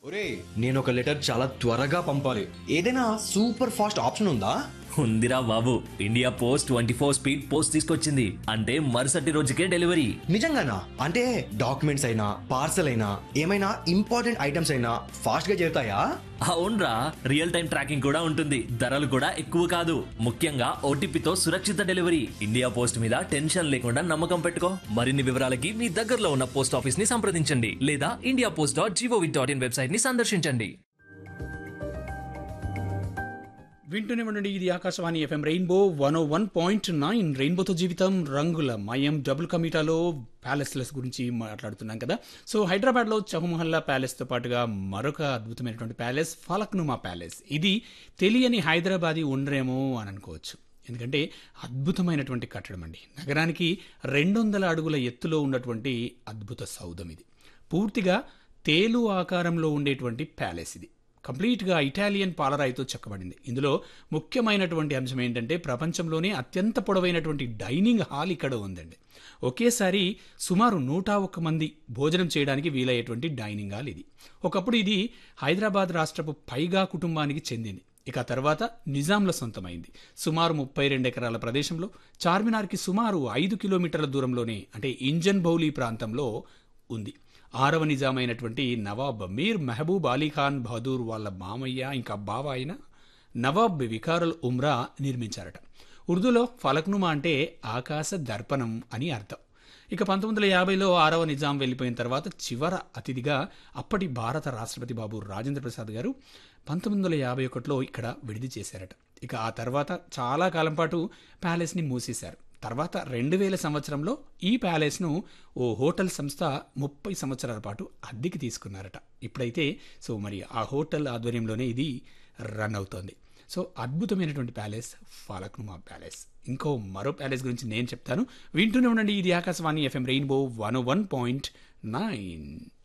ఒరే నేను ఒక లెటర్ చాలా త్వరగా పంపాలి ఏదైనా సూపర్ ఫాస్ట్ ఆప్షన్ ఉందా ఉందిరా బాబు India post twenty four speed post తీసుకొచ్చింది అంటే మరుసటి రోజుకే డెలివరీ నిజంగానా అంటే డాక్యుమెంట్స్ అయినా పార్సల్ అయినా ఏమైనా ఇంపార్టెంట్ ఐటమ్స్ అయినా ఫాస్ట్ గా చేరుతాయా అవునరా రియల్ టైం ట్రాకింగ్ కూడా ఉంటుంది ధరలు కూడా ఎక్కువ కాదు ముఖ్యంగా ఓటీపీతో సురక్షిత డెలివరీ ఇండియా పోస్ట్ మీద టెన్షన్ లేకుండా నమ్మకం పెట్టుకో మరిన్ని వివరాలకి మీ దగ్గరలో ఉన్న పోస్ట్ ఆఫీస్ ని సంప్రదించండి లేదా India post dot G O V dot in website ని సందర్శించండి వింటూనే ఉండండి ఇది Akashvani FM rainbow one O one point nine రెయిన్బోతో జీవితం రంగుల మయం డబుల్ కమిటాలో ప్యాలెస్లెస్ గురించి మాట్లాడుతున్నాం కదా సో హైదరాబాద్లో చహుమహల్లా ప్యాలెస్తో పాటుగా మరొక అద్భుతమైనటువంటి ప్యాలెస్ ఫలక్నుమా ప్యాలెస్ ఇది తెలియని హైదరాబాదీ ఉండరేమో అని అనుకోవచ్చు ఎందుకంటే అద్భుతమైనటువంటి కట్టడం అండి నగరానికి రెండు వందల అడుగుల ఎత్తులో ఉన్నటువంటి అద్భుత సౌధం ఇది పూర్తిగా తేలు ఆకారంలో ఉండేటువంటి ప్యాలెస్ ఇది కంప్లీట్గా ఇటాలియన్ పాలరాయితో చెక్కబడింది ఇందులో ముఖ్యమైనటువంటి అంశం ఏంటంటే ప్రపంచంలోనే అత్యంత పొడవైనటువంటి డైనింగ్ హాల్ ఇక్కడ ఉందండి ఒకేసారి సుమారు నూట ఒక్క మంది భోజనం చేయడానికి వీలయ్యేటువంటి డైనింగ్ హాల్ ఇది ఒకప్పుడు ఇది హైదరాబాద్ రాష్ట్రపు పైగా కుటుంబానికి చెందింది ఇక ఆ తర్వాత నిజాంల సొంతమైంది సుమారు ముప్పై రెండు ఎకరాల ప్రదేశంలో చార్మినార్కి సుమారు ఐదు కిలోమీటర్ల దూరంలోనే అంటే ఇంజన్ బౌలీ ప్రాంతంలో ఉంది ఆరవ నిజామైనటువంటి నవాబ్ మీర్ మెహబూబ్ అలీ ఖాన్ బహదూర్ వాళ్ళ మామయ్య ఇంకా బావ అయిన నవాబ్ వికారుల్ ఉమ్రా నిర్మించారట ఉర్దూలో ఫలక్నుమా అంటే ఆకాశ దర్పణం అని అర్థం ఇక పంతొమ్మిది వందల యాభైలో ఆరవ నిజాం వెళ్ళిపోయిన తర్వాత చివర అతిథిగా అప్పటి భారత రాష్ట్రపతి బాబు రాజేంద్ర ప్రసాద్ గారు పంతొమ్మిది వందల యాభై ఒకటిలో ఇక్కడ విడిది చేశారట ఇక ఆ తర్వాత చాలా కాలం పాటు ప్యాలెస్ని మూసేశారు తర్వాత రెండు వేల సంవత్సరంలో ఈ ప్యాలెస్ను ఓ హోటల్ సంస్థ ముప్పై సంవత్సరాల పాటు అద్దెకి తీసుకున్నారట ఇప్పుడైతే సో మరి ఆ హోటల్ ఆధ్వర్యంలోనే ఇది రన్ అవుతోంది సో అద్భుతమైనటువంటి ప్యాలెస్ ఫాలక్నుమా ప్యాలెస్ ఇంకో మరో ప్యాలెస్ గురించి నేను చెప్తాను వింటూనే ఉండండి ఇది Akashvani FM rainbow one one point nine